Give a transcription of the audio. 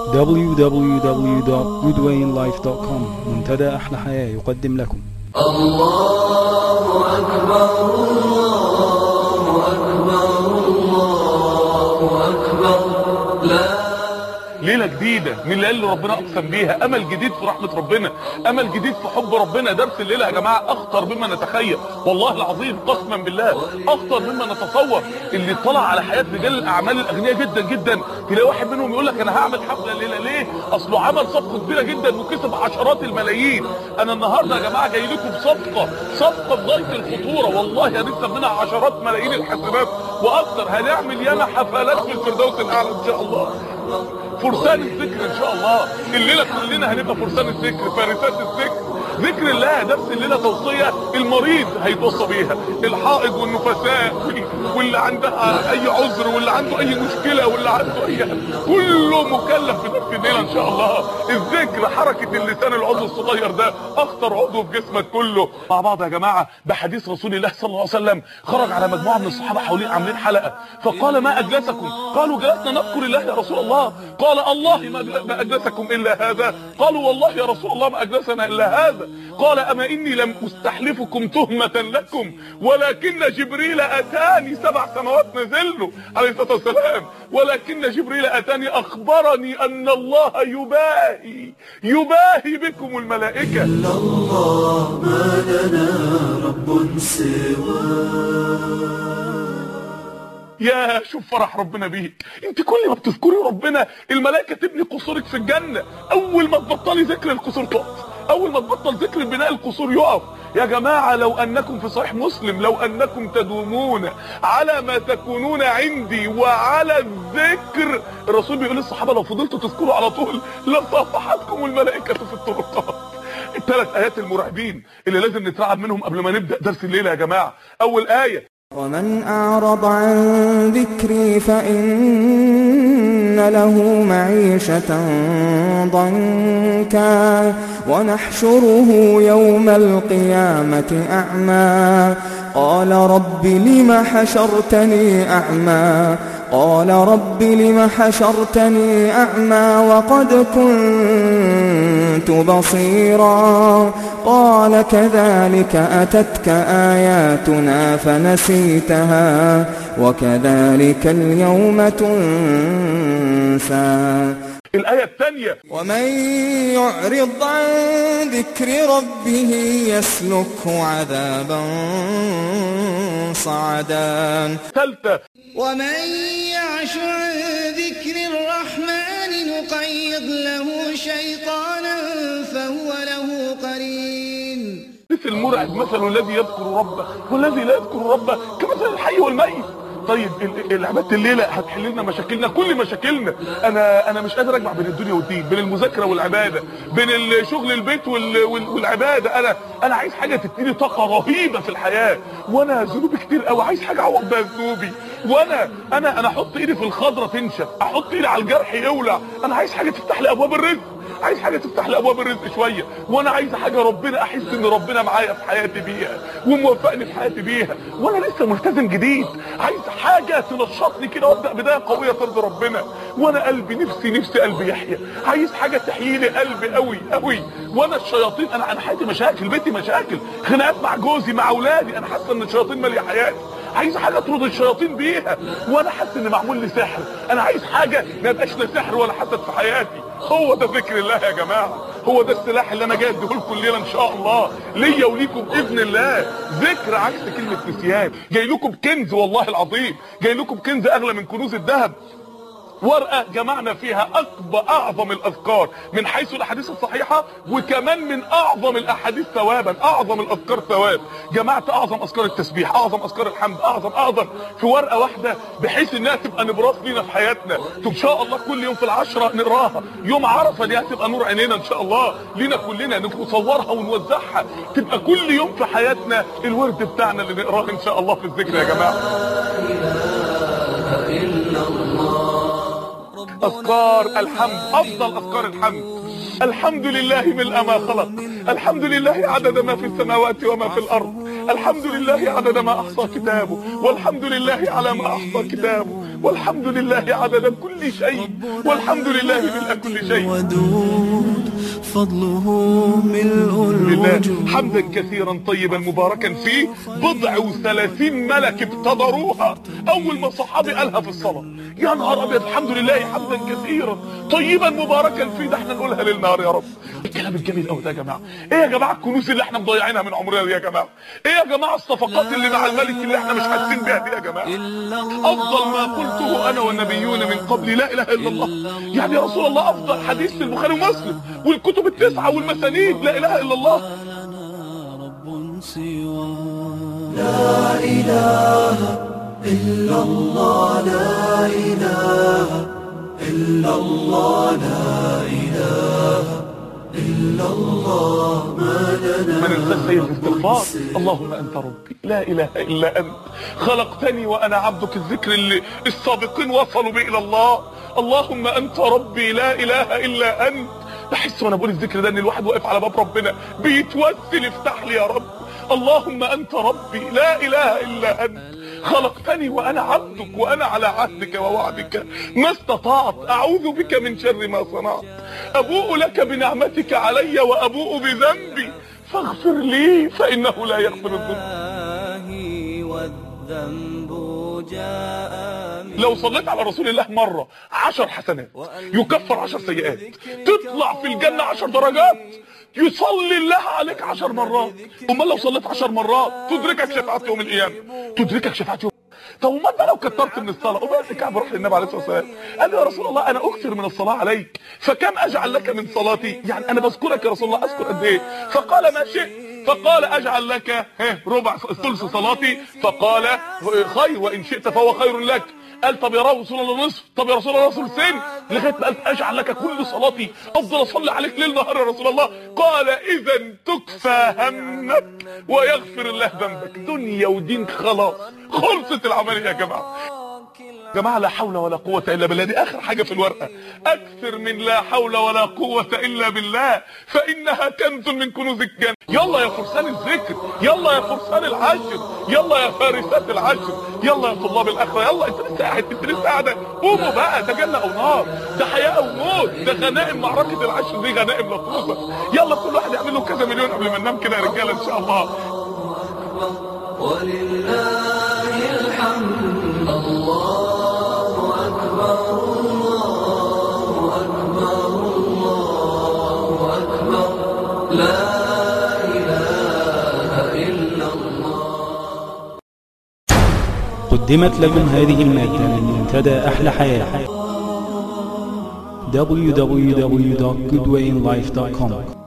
www.goodwayinlife.com منتدى أحلى حياة يقدم لكم الله أكبر الله أكبر الله أكبر لا ليله جديده من الليالي اللي ربنا اقسم بيها امل جديد في رحمه ربنا امل جديد في حب ربنا درس الليله يا جماعه اخطر مما نتخيل والله العظيم قسما بالله اخطر مما نتصور اللي طلع على حياه رجال الاعمال الاغنياء جدا جدا تلاقي واحد منهم يقول لك انا هعمل حفله الليله ليه اصله عمل صفقه كبيره جدا وكسب عشرات الملايين انا النهارده يا جماعه جاي لكم بصفقه صفقه بغايه الخطوره والله هنكسب منها عشرات ملايين الحسنات واكثر هنعمل ياما حفلات في الفردوس الاعلى ان شاء الله فرسان الذكر ان شاء الله الليله كلنا هنبقى فرسان الذكر فارسات الذكر ذكر الله درس الليله توصيه المريض هيتوصى بيها الحائض والنفساء واللي عندها اي عذر واللي عنده اي مشكله واللي عنده اي كله مكلف بدرس الليله ان شاء الله الذكر حركه اللسان العضو الصغير ده اخطر عضو في جسمك كله مع بعض يا جماعه بحديث رسول الله صلى الله عليه وسلم خرج على مجموعه من الصحابه حوالين عاملين حلقه فقال ما اجلسكم قالوا جلسنا نذكر الله يا رسول الله قال الله ما ما اجلسكم الا هذا قالوا والله يا رسول الله ما اجلسنا الا هذا قال اما اني لم استحلفكم تهمه لكم ولكن جبريل اتاني سبع سماوات نزل عليه الصلاه والسلام ولكن جبريل اتاني اخبرني ان الله يباهي يباهي بكم الملائكه إلا الله ما لنا رب سواه يا شوف فرح ربنا بيك انت كل ما بتذكري ربنا الملائكه تبني قصورك في الجنه اول ما تبطلي ذكر القصور تقف اول ما تبطل ذكر بناء القصور يقف يا جماعة لو أنكم في صحيح مسلم لو أنكم تدومون على ما تكونون عندي وعلى الذكر الرسول بيقول للصحابة لو فضلتوا تذكروا على طول لصافحتكم الملائكة في الطرقات الثلاث آيات المرعبين اللي لازم نترعب منهم قبل ما نبدأ درس الليلة يا جماعة أول آية ومن أعرض عن ذكري فإن له معيشة ضنكا ونحشره يوم القيامة أعمى قال رب لم حشرتني أعمى قال رب لم حشرتني أعمى وقد كنت بصيرا قال كذلك أتتك آياتنا فنسيتها وكذلك اليوم تنسى الآية الثانية ومن يعرض عن ذكر ربه يسلكه عذابا صعدا الثالثة ومن يعش عن ذكر الرحمن نقيض له شيطانا فهو له قرين مثل المرعب مثل الذي يذكر ربه والذي لا يذكر ربه كمثل الحي والميت طيب ال- ال- عباده الليله هتحل لنا مشاكلنا كل مشاكلنا انا انا مش قادر اجمع بين الدنيا والدين بين المذاكره والعباده بين ال- شغل البيت وال- وال- والعباده انا انا عايز حاجه تديني طاقه رهيبه في الحياه وانا ذنوبي كتير قوي عايز حاجه اعوض بيها ذنوبي وانا انا انا احط ايدي في الخضره تنشف احط ايدي على الجرح يولع انا عايز حاجه تفتح لي ابواب الرزق عايز حاجه تفتح لي ابواب الرزق شويه وانا عايز حاجه ربنا احس ان ربنا معايا في حياتي بيها وموفقني في حياتي بيها وانا لسه ملتزم جديد عايز حاجه تنشطني كده وابدا بدايه قويه ترضي ربنا وانا قلبي نفسي نفسي قلبي يحيى عايز حاجه تحيي لي قلبي قوي قوي وانا الشياطين انا انا حياتي مشاكل بيتي مشاكل خناقات مع جوزي مع اولادي انا حاسه ان الشياطين ماليه حياتي عايز حاجه اطرد الشياطين بيها وانا حاسس ان معمول لي سحر انا عايز حاجه ما يبقاش لا سحر ولا حسد في حياتي هو ده ذكر الله يا جماعه هو ده السلاح اللي انا جاي اديه لكم الليله ان شاء الله ليا وليكم باذن الله ذكر عكس كلمه نسيان جاي لكم بكنز والله العظيم جاي لكم بكنز اغلى من كنوز الذهب ورقة جمعنا فيها أكبر أعظم الأذكار من حيث الأحاديث الصحيحة وكمان من أعظم الأحاديث ثوابا أعظم الأذكار ثواب جمعت أعظم أذكار التسبيح أعظم أذكار الحمد أعظم أعظم في ورقة واحدة بحيث إنها تبقى نبراس لينا في حياتنا إن شاء الله كل يوم في العشرة نقراها يوم عرفة دي هتبقى نور عينينا إن شاء الله لينا كلنا نصورها ونوزعها تبقى كل يوم في حياتنا الورد بتاعنا اللي نقراه إن شاء الله في الذكر يا جماعة أذكار الحمد أفضل أذكار الحمد الحمد لله ملء ما خلق الحمد لله عدد ما في السماوات وما في الأرض الحمد لله عدد ما أحصى كتابه والحمد لله على ما أحصى كتابه والحمد لله عدد كل شيء والحمد لله ملء كل شيء ودود فضله ملء لله الوجود حمدا كثيرا طيبا مباركا فيه بضع وثلاثين ملك ابتدروها اول ما صحابي قالها في الصلاة يا نهار ابيض الحمد لله حمدا كثيرا طيبا مباركا فيه ده احنا نقولها للنهار يا رب الكلام الجميل قوي ده يا جماعه ايه يا جماعه الكنوز اللي احنا مضيعينها من عمرنا دي يا جماعه ايه يا جماعه الصفقات اللي مع الملك اللي احنا مش حاسين بيها دي يا جماعه إلا الله افضل ما قلته انا والنبيون من قبل لا اله الا الله يعني يا رسول الله افضل حديث في البخاري ومسلم والكتب التسعه والمسانيد لا اله الا الله لنا رب سوى ما ننساش سيد الاستغفار اللهم انت ربي لا اله الا انت خلقتني وانا عبدك الذكر اللي السابقين وصلوا بي الى الله اللهم انت ربي لا اله الا انت بحس وانا بقول الذكر ده ان الواحد واقف على باب ربنا بيتوسل افتح لي يا رب اللهم انت ربي لا اله الا انت خلقتني وانا عبدك وانا على عهدك ووعدك ما استطعت اعوذ بك من شر ما صنعت ابوء لك بنعمتك علي وابوء بذنبي فاغفر لي فانه لا يغفر الذنوب الله والذنب جاء من لو صليت على رسول الله مرة عشر حسنات يكفر عشر سيئات تطلع في الجنة عشر درجات يصلي الله عليك عشر مرات امال لو صليت عشر مرات تدركك شفاعة يوم القيامة تدركك شفاعة يوم طب امال بقى لو كترت من الصلاة وبقى كعب راح للنبي عليه الصلاة والسلام قال له يا رسول الله انا اكثر من الصلاة عليك فكم اجعل لك من صلاتي يعني انا بذكرك يا رسول الله اذكر قد ايه فقال ما شئت فقال اجعل لك ها، ربع ثلث صلاتي فقال خير وان شئت فهو خير لك قال طب يا رسول الله نصف طب يا رسول الله ثلثين لغايه ما قال اجعل لك كل صلاتي افضل اصلي عليك ليل نهار يا رسول الله قال اذا تكفى همك ويغفر الله ذنبك دنيا ودين خلاص خلصت العمليه يا جماعه جماعة لا حول ولا قوة إلا بالله دي آخر حاجة في الورقة أكثر من لا حول ولا قوة إلا بالله فإنها كنز من كنوز الجنة يلا يا فرسان الذكر يلا يا فرسان العشر يلا يا فارسات العشر يلا يا طلاب الآخرة يلا أنت لسه قاعد أنت لسه قاعدة قوموا بقى ده جنة أو نار ده حياة أو موت ده غنائم معركة العشر دي غنائم لطوفة يلا كل واحد يعمل له كذا مليون قبل ما ننام كده يا رجالة إن شاء الله ولله الحمد الله أكبر الله أكبر الله أكبر لا إله إلا الله قدمت لكم هذه المادة من منتدى أحلى حياة www.goodwayinlife.com